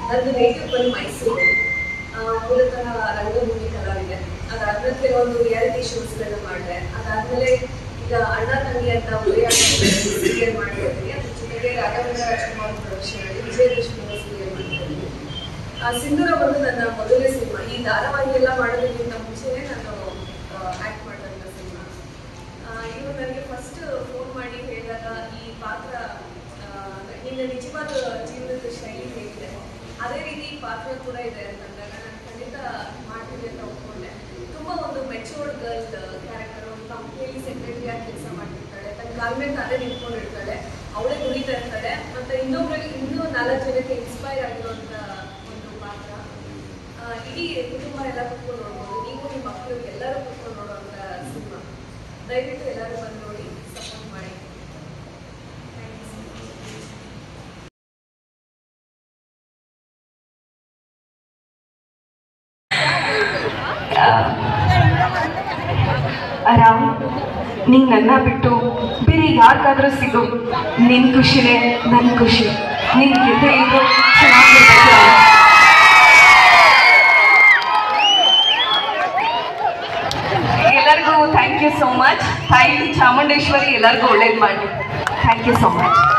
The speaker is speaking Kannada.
ನಂದು ನೇಟಿವ್ ಬಂದು ಮೈಸೂರು ಆ, ಮೂಲತಃ ರಂಗಭೂಮಿ ಕಲಾವಿದೆ ಅದಾದ್ಮೇಲೆ ಕೆಲವೊಂದು ರಿಯಾಲಿಟಿ ಶೋಸ್ಗಳನ್ನ ಮಾಡಿದೆ ಅದಾದ್ಮೇಲೆ ಈಗ ಅಣ್ಣ ತಂಗಿ ಅಂತ ಉದಯ ಸೀರಿಯಲ್ ಮಾಡ್ತಾ ಇದ್ದೀನಿ ಅದ್ರ ಜೊತೆಗೆ ರಾಘವೇಂದ್ರ ರಾಜ್ಕುಮಾರ್ ಪ್ರೊಡಕ್ಷನ್ ಅಲ್ಲಿ ವಿಜಯದಶಮಿ ಸೀರಿಯಲ್ ಮಾಡ್ತಾ ಇದ್ದೀನಿ ಆ, ಸಿಂಧೂರ ಬಂದು ನನ್ನ ಮೊದಲನೇ ಸಿನಿಮಾ ಈ ಧಾರಾವಾಹಿ ಎಲ್ಲ ಮಾಡೋದಕ್ಕಿಂತ ಮುಂಚೆನೇ ನಾನು ಆಕ್ಟ್ ಮಾಡಿದಂಥ ಸಿನಿಮಾ ಇವರು ನನಗೆ ಫಸ್ಟ್ ಫೋನ್ ಮಾಡಿ ಹೇಳಿದಾಗ ಈ ಪಾತ್ರ ಆ, ನಿನ್ನ ನಿಜವಾದ ಜೀವನದ ಶೈಲಿ ಹೇಗಿದೆ ಅದೇ ರೀತಿ ಈ ಪಾತ್ರ ಕೂಡ ಇದೆ ಅಂತಂದಾಗ ನಾನು ಖಂಡಿತ ಮಾಡ್ತೀನಿ ಅಂತ ಒಪ್ಕೊಂಡೆ ತುಂಬ ಒಂದು ಮೆಚೂರ್ಡ್ ಗರ್ಲ್ ಕ್ಯಾರೆಕ್ಟರ್ ಒಂದು ಕಂಪ್ನಿಯಲ್ಲಿ ಸೆಕ್ರೆಟರಿ ಆಗಿ ಕೆಲಸ ಮಾಡ್ತಿರ್ತಾಳೆ ತನ್ನ ಕಾಲ ಮೇಲೆ ತಾನೇ ನಿಂತ್ಕೊಂಡಿರ್ತಾಳೆ ಅವಳೇ ದುಡಿತಾ ಇರ್ತಾಳೆ ಮತ್ತು ಇನ್ನೊಬ್ರಿಗೆ ಇನ್ನೂ ನಾಲ್ಕು ಜನಕ್ಕೆ ಇನ್ಸ್ಪೈರ್ ಆಗಿರುವಂಥ ಒಂದು ಪಾತ್ರ ಆ, ಇಡೀ ಕುಟುಂಬ ಎಲ್ಲ ಕುತ್ಕೊಂಡು ನೋಡ್ಬೋದು ನೀವು ನಿಮ್ಮ ಮಕ್ಕಳು ಎಲ್ಲರೂ ಕುತ್ಕೊಂಡು ನೋಡುವಂಥ ಸಿನಿಮಾ ದಯವಿಟ್ಟು ಎಲ್ಲರೂ ಬಂದು ನೋಡಿ ಸಪೋರ್ಟ್ ಮಾಡಿ ಥ್ಯಾಂಕ್ ಯು ಸೊ ಮಚ್ ಆರಾಮ್ ನಿಂಗೆ ನನ್ನ ಬಿಟ್ಟು ಬೇರೆ ಯಾರಿಗಾದ್ರೂ ಸಿಗು ನಿನ್ನ ಖುಷಿನೇ ನನ್ನ ಖುಷಿ ನಿನ್ ಜೊತೆ ಇದ್ದು ಚೆನ್ನಾಗಿರ್ಬೇಕು ಎಲ್ಲರಿಗೂ ಥ್ಯಾಂಕ್ ಯು ಸೋ ಮಚ್ ತಾಯಿ ಚಾಮುಂಡೇಶ್ವರಿ ಎಲ್ಲರಿಗೂ ಒಳ್ಳೇದು ಮಾಡಿ ಥ್ಯಾಂಕ್ ಯು ಸೋ ಮಚ್